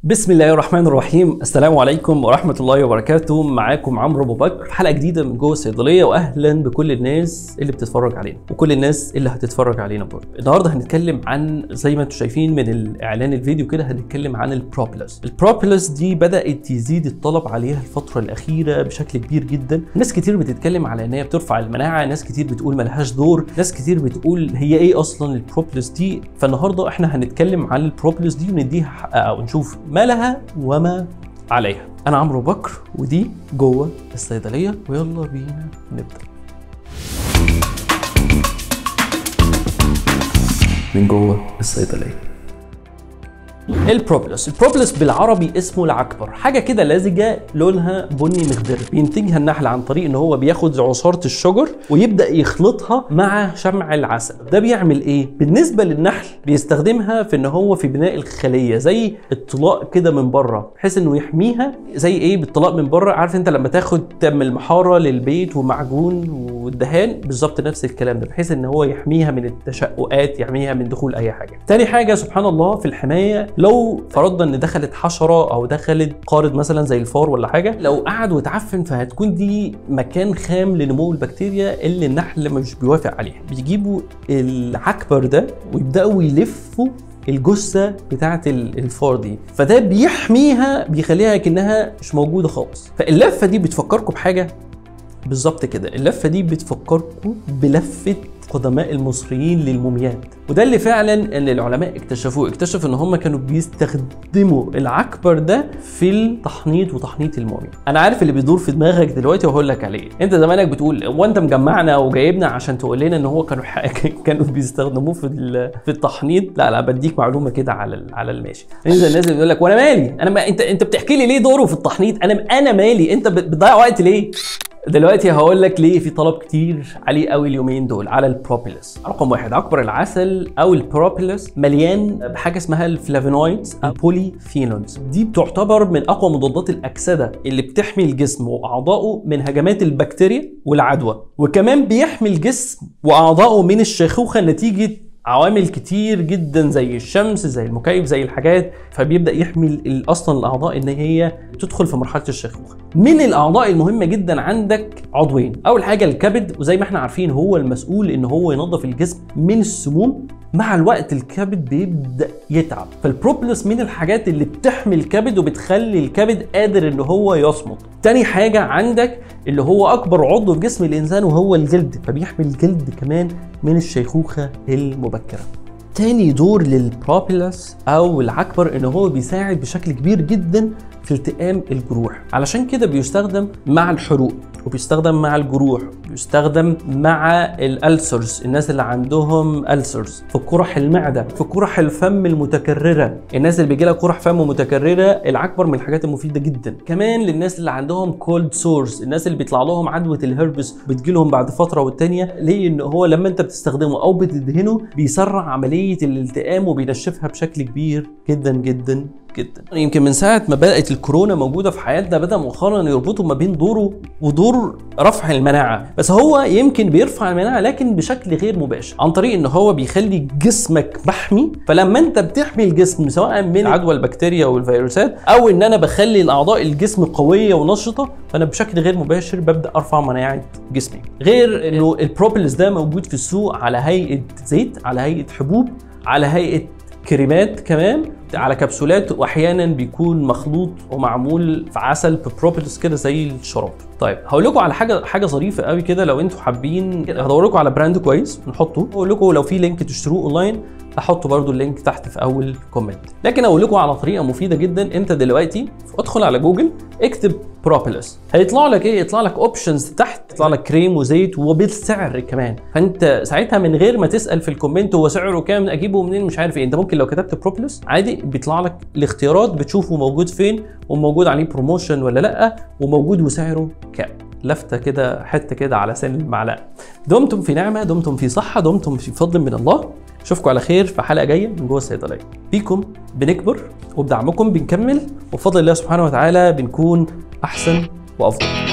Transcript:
بسم الله الرحمن الرحيم السلام عليكم ورحمة الله وبركاته معاكم عمرو أبو بكر حلقة جديدة من جوه الصيدلية وأهلا بكل الناس اللي بتتفرج علينا وكل الناس اللي هتتفرج علينا برضه النهاردة هنتكلم عن زي ما انتم شايفين من الإعلان الفيديو كده هنتكلم عن البروبلس البروبلس دي بدأت يزيد الطلب عليها الفترة الأخيرة بشكل كبير جدا ناس كتير بتتكلم على إن هي بترفع المناعة ناس كتير بتقول ملهاش دور ناس كتير بتقول هي إيه أصلا البروبلس دي فالنهاردة احنا هنتكلم عن البروبلس دي ونديها حقها أو نشوف ما لها وما عليها انا عمرو بكر ودي جوه الصيدليه ويلا بينا نبدا من جوه الصيدليه البروبلس البروبلس بالعربي اسمه العكبر حاجه كده لزجه لونها بني مخضر بينتجها النحل عن طريق ان هو بياخد عصاره الشجر ويبدا يخلطها مع شمع العسل ده بيعمل ايه بالنسبه للنحل بيستخدمها في ان هو في بناء الخليه زي الطلاء كده من بره بحيث انه يحميها زي ايه بالطلاء من بره عارف انت لما تاخد تعمل محاره للبيت ومعجون والدهان بالظبط نفس الكلام ده بحيث ان هو يحميها من التشققات يحميها من دخول اي حاجه تاني حاجه سبحان الله في الحمايه لو فرضنا ان دخلت حشره او دخلت قارد مثلا زي الفار ولا حاجه لو قعد وتعفن فهتكون دي مكان خام لنمو البكتيريا اللي النحل مش بيوافق عليها بيجيبوا العكبر ده ويبداوا يلفوا الجثه بتاعه الفار دي فده بيحميها بيخليها كانها مش موجوده خالص فاللفه دي بتفكركم بحاجه بالظبط كده اللفه دي بتفكركم بلفه قدماء المصريين للموميات وده اللي فعلا ان العلماء اكتشفوه اكتشفوا ان هم كانوا بيستخدموا العكبر ده في التحنيط وتحنيط الموميا انا عارف اللي بيدور في دماغك دلوقتي وهقول لك عليه انت زمانك بتقول هو انت مجمعنا وجايبنا عشان تقول لنا ان هو كانوا كانوا بيستخدموه في في التحنيط لا لا بديك معلومه كده على على الماشي ننزل الناس بيقول لك وانا مالي انا ما انت انت بتحكي لي ليه دوره في التحنيط انا انا مالي انت بتضيع وقت ليه دلوقتي هقول لك ليه في طلب كتير عليه قوي اليومين دول على البروبيلس رقم واحد عكبر العسل او البروبيلس مليان بحاجه اسمها الفلافينويدز البوليفينولز دي بتعتبر من اقوى مضادات الاكسده اللي بتحمي الجسم واعضائه من هجمات البكتيريا والعدوى وكمان بيحمي الجسم واعضائه من الشيخوخه نتيجه عوامل كتير جدا زي الشمس زي المكيف زي الحاجات فبيبدا يحمي اصلا الاعضاء ان هي تدخل في مرحله الشيخوخه من الاعضاء المهمه جدا عندك عضوين اول حاجه الكبد وزي ما احنا عارفين هو المسؤول ان هو ينظف الجسم من السموم مع الوقت الكبد بيبدا يتعب فالبروبلس من الحاجات اللي بتحمي الكبد وبتخلي الكبد قادر ان هو يصمد تاني حاجه عندك اللي هو اكبر عضو في جسم الانسان وهو الجلد فبيحمي الجلد كمان من الشيخوخه المبكره تاني دور للبروبيلس او العكبر ان هو بيساعد بشكل كبير جدا في التئام الجروح علشان كده بيستخدم مع الحروق وبيستخدم مع الجروح بيستخدم مع الالسرز الناس اللي عندهم السرز في قرح المعده في قرح الفم المتكرره الناس اللي بيجي لها قرح فم متكرره العكبر من الحاجات المفيده جدا كمان للناس اللي عندهم كولد سورز الناس اللي بيطلع لهم عدوى الهربس بتجي لهم بعد فتره والتانيه ليه ان هو لما انت بتستخدمه او بتدهنه بيسرع عمليه الالتئام وبينشفها بشكل كبير جدا جدا جدا يمكن من ساعه ما بدات الكورونا موجوده في حياتنا بدا مؤخرا يربطوا ما بين دوره ودور رفع المناعه بس هو يمكن بيرفع المناعه لكن بشكل غير مباشر عن طريق ان هو بيخلي جسمك محمي فلما انت بتحمي الجسم سواء من عدوى البكتيريا والفيروسات او ان انا بخلي الاعضاء الجسم قويه ونشطه فانا بشكل غير مباشر ببدا ارفع مناعه جسمي غير انه البروبيلس ده موجود في السوق على هيئه زيت على هيئه حبوب على هيئه كريمات كمان على كبسولات واحيانا بيكون مخلوط ومعمول في عسل ببروبيلس كده زي الشراب طيب هقول لكم على حاجه حاجه ظريفه قوي كده لو انتوا حابين هدور لكم على براند كويس نحطه اقول لكم لو في لينك تشتروه اونلاين احط برضو اللينك تحت في اول كومنت لكن اقول لكم على طريقه مفيده جدا انت دلوقتي ادخل على جوجل اكتب بروبيلس هيطلع لك ايه يطلع لك اوبشنز تحت يطلع لك كريم وزيت وبالسعر كمان فانت ساعتها من غير ما تسال في الكومنت هو سعره كام اجيبه منين مش عارف ايه انت ممكن لو كتبت بروبيلس عادي بيطلع لك الاختيارات بتشوفه موجود فين وموجود عليه بروموشن ولا لا وموجود وسعره كام لفته كده حته كده على سن المعلقه دمتم في نعمه دمتم في صحه دمتم في فضل من الله اشوفكم على خير في حلقه جايه من جوه الصيدليه بيكم بنكبر وبدعمكم بنكمل وبفضل الله سبحانه وتعالى بنكون احسن وافضل